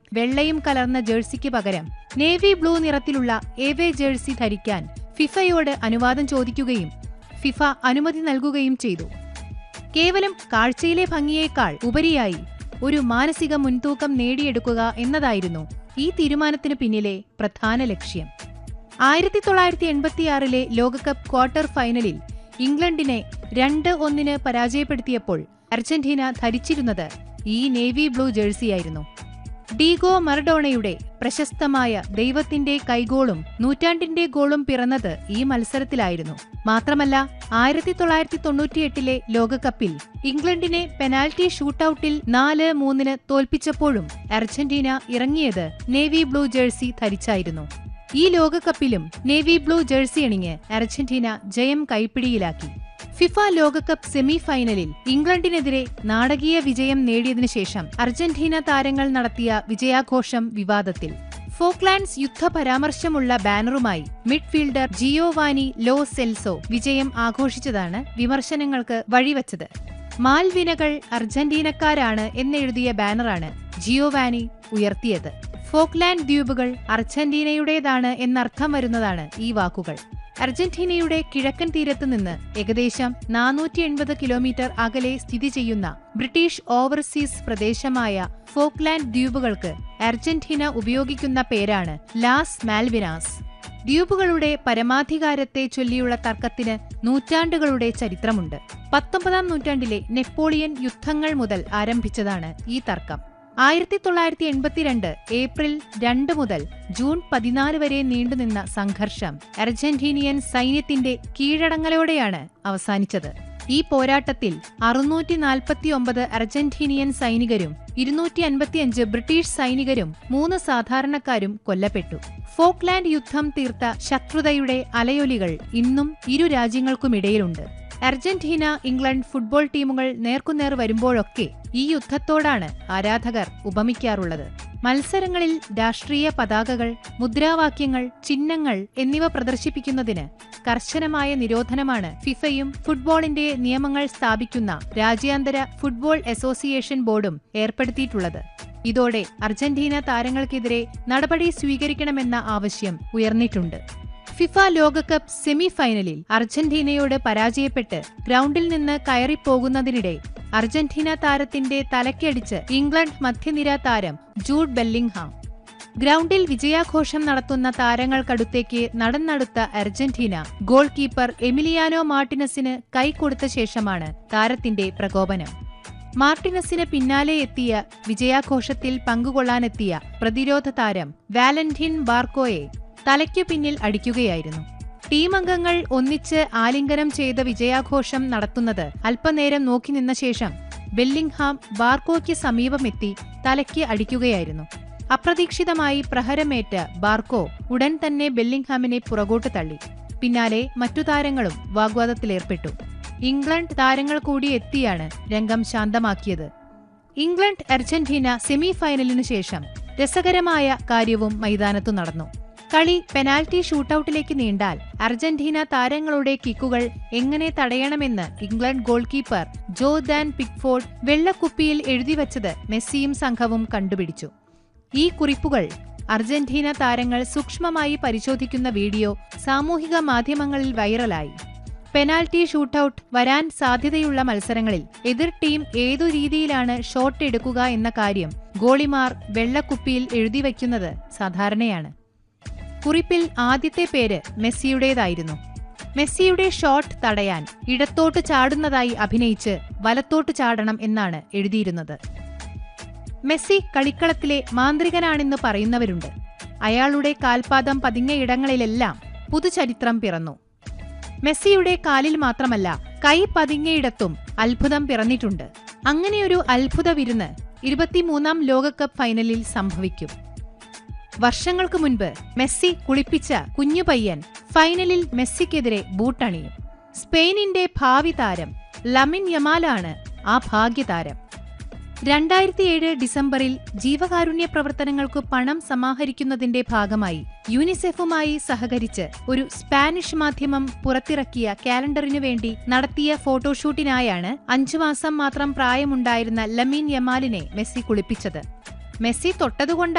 വെള്ളയും കലർന്ന ജേഴ്സിക്ക് പകരം നേവി ബ്ലൂ നിറത്തിലുള്ള ഏവേ ജേഴ്സി ധരിക്കാൻ ഫിഫയോട് അനുവാദം ചോദിക്കുകയും ഫിഫ അനുമതി നൽകുകയും ചെയ്തു കേവലം കാഴ്ചയിലെ ഭംഗിയേക്കാൾ ഉപരിയായി ഒരു മാനസിക മുൻതൂക്കം നേടിയെടുക്കുക എന്നതായിരുന്നു ഈ തീരുമാനത്തിനു പിന്നിലെ പ്രധാന ലക്ഷ്യം ആയിരത്തി തൊള്ളായിരത്തി എൺപത്തിയാറിലെ ലോകകപ്പ് ക്വാർട്ടർ ഫൈനലിൽ ഇംഗ്ലണ്ടിനെ രണ്ട് ഒന്നിന് പരാജയപ്പെടുത്തിയപ്പോൾ അർജന്റീന ധരിച്ചിരുന്നത് ഈ നേവി ബ്ലൂ ജേഴ്സിയായിരുന്നു ഡീഗോ മറഡോണയുടെ പ്രശസ്തമായ ദൈവത്തിന്റെ കൈഗോളും നൂറ്റാണ്ടിന്റെ ഗോളും പിറന്നത് ഈ മത്സരത്തിലായിരുന്നു മാത്രമല്ല ആയിരത്തി തൊള്ളായിരത്തി തൊണ്ണൂറ്റിയെട്ടിലെ ലോകകപ്പിൽ ഇംഗ്ലണ്ടിനെ പെനാൽറ്റി ഷൂട്ടൌട്ടിൽ നാല് മൂന്നിന് തോൽപ്പിച്ചപ്പോഴും അർജന്റീന ഇറങ്ങിയത് നേവി ബ്ലൂ ജേഴ്സി ധരിച്ചായിരുന്നു ഈ ലോകകപ്പിലും നേവി ബ്ലൂ ജേഴ്സി അണിഞ്ഞ് അർജന്റീന ജയം കൈപ്പിടിയിലാക്കി ഫിഫ ലോകകപ്പ് സെമി ഫൈനലിൽ ഇംഗ്ലണ്ടിനെതിരെ നാടകീയ വിജയം നേടിയതിനു ശേഷം അർജന്റീന താരങ്ങൾ നടത്തിയ വിജയാഘോഷം വിവാദത്തിൽ ഫോക്ലാൻഡ്സ് യുദ്ധ പരാമർശമുള്ള ബാനറുമായി മിഡ്ഫീൽഡർ ജിയോവാനി ലോ സെൽസോ വിജയം ആഘോഷിച്ചതാണ് വിമർശനങ്ങൾക്ക് വഴിവച്ചത് മാൽവിനകൾ അർജന്റീനക്കാരാണ് എന്നെഴുതിയ ബാനറാണ് ജിയോവാനി ഉയർത്തിയത് ഫോക്ലാൻഡ് ദ്വീപുകൾ അർജന്റീനയുടേതാണ് എന്നർത്ഥം വരുന്നതാണ് ഈ വാക്കുകൾ അർജന്റീനയുടെ കിഴക്കൻ തീരത്ത് നിന്ന് ഏകദേശം നാനൂറ്റി എൺപത് കിലോമീറ്റർ അകലെ സ്ഥിതി ചെയ്യുന്ന ബ്രിട്ടീഷ് ഓവർസീസ് പ്രദേശമായ ഫോക്ലാൻഡ് ദ്വീപുകൾക്ക് അർജന്റീന ഉപയോഗിക്കുന്ന പേരാണ് ലാസ് മാൽവിനാസ് ദ്വീപുകളുടെ പരമാധികാരത്തെ ചൊല്ലിയുള്ള തർക്കത്തിന് നൂറ്റാണ്ടുകളുടെ ചരിത്രമുണ്ട് പത്തൊമ്പതാം നൂറ്റാണ്ടിലെ നെപ്പോളിയൻ യുദ്ധങ്ങൾ മുതൽ ആരംഭിച്ചതാണ് ഈ തർക്കം ആയിരത്തി തൊള്ളായിരത്തി എൺപത്തിരണ്ട് ഏപ്രിൽ രണ്ട് മുതൽ ജൂൺ പതിനാല് വരെ നീണ്ടുനിന്ന സംഘർഷം അർജന്റീനിയൻ സൈന്യത്തിന്റെ കീഴടങ്ങലോടെയാണ് അവസാനിച്ചത് ഈ പോരാട്ടത്തിൽ അറുന്നൂറ്റി നാൽപ്പത്തിയൊമ്പത് അർജന്റീനിയൻ സൈനികരും ഇരുന്നൂറ്റി അൻപത്തിയഞ്ച് ബ്രിട്ടീഷ് സൈനികരും മൂന്ന് സാധാരണക്കാരും കൊല്ലപ്പെട്ടു ഫോക്ലാൻഡ് യുദ്ധം തീർത്ത ശത്രുതയുടെ അലയൊലികൾ ഇന്നും ഇരു രാജ്യങ്ങൾക്കുമിടയിലുണ്ട് അർജന്റീന ഇംഗ്ലണ്ട് ഫുട്ബോൾ ടീമുകൾ നേർക്കുനേർ വരുമ്പോഴൊക്കെ ഈ യുദ്ധത്തോടാണ് ആരാധകർ ഉപമിക്കാറുള്ളത് മത്സരങ്ങളിൽ രാഷ്ട്രീയ പതാകകൾ മുദ്രാവാക്യങ്ങൾ ചിഹ്നങ്ങൾ എന്നിവ പ്രദർശിപ്പിക്കുന്നതിന് കർശനമായ നിരോധനമാണ് ഫിഫയും ഫുട്ബോളിന്റെ നിയമങ്ങൾ സ്ഥാപിക്കുന്ന രാജ്യാന്തര ഫുട്ബോൾ അസോസിയേഷൻ ബോർഡും ഏർപ്പെടുത്തിയിട്ടുള്ളത് ഇതോടെ അർജന്റീന താരങ്ങൾക്കെതിരെ നടപടി സ്വീകരിക്കണമെന്ന ആവശ്യം ഉയർന്നിട്ടുണ്ട് ഫിഫ ലോകകപ്പ് സെമി ഫൈനലിൽ അർജന്റീനയോട് പരാജയപ്പെട്ട് ഗ്രൗണ്ടിൽ നിന്ന് കയറിപ്പോകുന്നതിനിടെ അർജന്റീന താരത്തിന്റെ തലക്കടിച്ച് ഇംഗ്ലണ്ട് മധ്യനിര താരം ജൂഡ് ബെല്ലിംഗ്ഹാം ഗ്രൗണ്ടിൽ വിജയാഘോഷം നടത്തുന്ന താരങ്ങൾക്കടുത്തേക്ക് നടന്നടുത്ത അർജന്റീന ഗോൾ കീപ്പർ എമിലിയാനോ മാർട്ടിനസിന് കൈകൊടുത്ത ശേഷമാണ് താരത്തിന്റെ പ്രകോപനം മാർട്ടിനസിന് പിന്നാലെ എത്തിയ വിജയാഘോഷത്തിൽ പങ്കുകൊള്ളാനെത്തിയ പ്രതിരോധ താരം വാലന്റിൻ ബാർക്കോയെ തലയ്ക്കു പിന്നിൽ അടിക്കുകയായിരുന്നു ടീം അംഗങ്ങൾ ഒന്നിച്ച് ആലിംഗനം ചെയ്ത വിജയാഘോഷം നടത്തുന്നത് അല്പനേരം നോക്കി നിന്ന ശേഷം ബെല്ലിംഗ്ഹാം ബാർക്കോയ്ക്ക് സമീപമെത്തി തലയ്ക്ക് അടിക്കുകയായിരുന്നു അപ്രതീക്ഷിതമായി പ്രഹരമേറ്റ ബാർക്കോ ഉടൻ തന്നെ ബെല്ലിംഗ്ഹാമിനെ പുറകോട്ട് തള്ളി പിന്നാലെ മറ്റു താരങ്ങളും വാഗ്വാദത്തിലേർപ്പെട്ടു ഇംഗ്ലണ്ട് താരങ്ങൾ കൂടി എത്തിയാണ് രംഗം ശാന്തമാക്കിയത് ഇംഗ്ലണ്ട് അർജന്റീന സെമി ഫൈനലിനു ശേഷം രസകരമായ കാര്യവും മൈതാനത്തു നടന്നു കളി പെനാൽറ്റി ഷൂട്ടൌട്ടിലേക്ക് നീണ്ടാൽ അർജന്റീന താരങ്ങളുടെ കിക്കുകൾ എങ്ങനെ തടയണമെന്ന് England goalkeeper Jordan Pickford വെള്ളക്കുപ്പിയിൽ എഴുതിവച്ചത് മെസ്സിയും സംഘവും കണ്ടുപിടിച്ചു ഈ കുറിപ്പുകൾ അർജന്റീന താരങ്ങൾ സൂക്ഷ്മമായി പരിശോധിക്കുന്ന വീഡിയോ സാമൂഹിക മാധ്യമങ്ങളിൽ വൈറലായി പെനാൽറ്റി ഷൂട്ടൌട്ട് വരാൻ സാധ്യതയുള്ള മത്സരങ്ങളിൽ എതിർ ടീം ഏതു രീതിയിലാണ് ഷോട്ട് എടുക്കുക എന്ന കാര്യം ഗോളിമാർ വെള്ളക്കുപ്പിയിൽ എഴുതിവെക്കുന്നത് സാധാരണയാണ് കുറിപ്പിൽ ആദ്യത്തെ പേര് മെസ്സിയുടേതായിരുന്നു മെസ്സിയുടെ ഷോട്ട് തടയാൻ ഇടത്തോട്ട് ചാടുന്നതായി അഭിനയിച്ച് വലത്തോട്ട് ചാടണം എന്നാണ് എഴുതിയിരുന്നത് മെസ്സി കളിക്കളത്തിലെ മാന്ത്രികനാണെന്ന് പറയുന്നവരുണ്ട് അയാളുടെ കാൽപാദം പതിഞ്ഞ ഇടങ്ങളിലെല്ലാം പുതുചരിത്രം പിറന്നു മെസ്സിയുടെ കാലിൽ മാത്രമല്ല കൈ പതിഞ്ഞയിടത്തും അത്ഭുതം പിറന്നിട്ടുണ്ട് അങ്ങനെയൊരു അത്ഭുത വിരുന്ന് ഇരുപത്തിമൂന്നാം ലോകകപ്പ് ഫൈനലിൽ സംഭവിക്കും വർഷങ്ങൾക്ക് മുൻപ് മെസ്സി കുളിപ്പിച്ച കുഞ്ഞു പയ്യൻ ഫൈനലിൽ മെസ്സിക്കെതിരെ ബൂട്ടണിയും സ്പെയിനിന്റെ ഭാവി താരം ലമിൻ യമാലാണ് ആ ഭാഗ്യതാരം രണ്ടായിരത്തിയേഴ് ഡിസംബറിൽ ജീവകാരുണ്യ പ്രവർത്തനങ്ങൾക്ക് പണം സമാഹരിക്കുന്നതിന്റെ ഭാഗമായി യൂണിസെഫുമായി സഹകരിച്ച് ഒരു സ്പാനിഷ് മാധ്യമം പുറത്തിറക്കിയ കാലണ്ടറിനു വേണ്ടി നടത്തിയ ഫോട്ടോഷൂട്ടിനായാണ് അഞ്ചു മാസം മാത്രം പ്രായമുണ്ടായിരുന്ന ലമീൻ യമാലിനെ മെസ്സി കുളിപ്പിച്ചത് മെസ്സി തൊട്ടതുകൊണ്ട്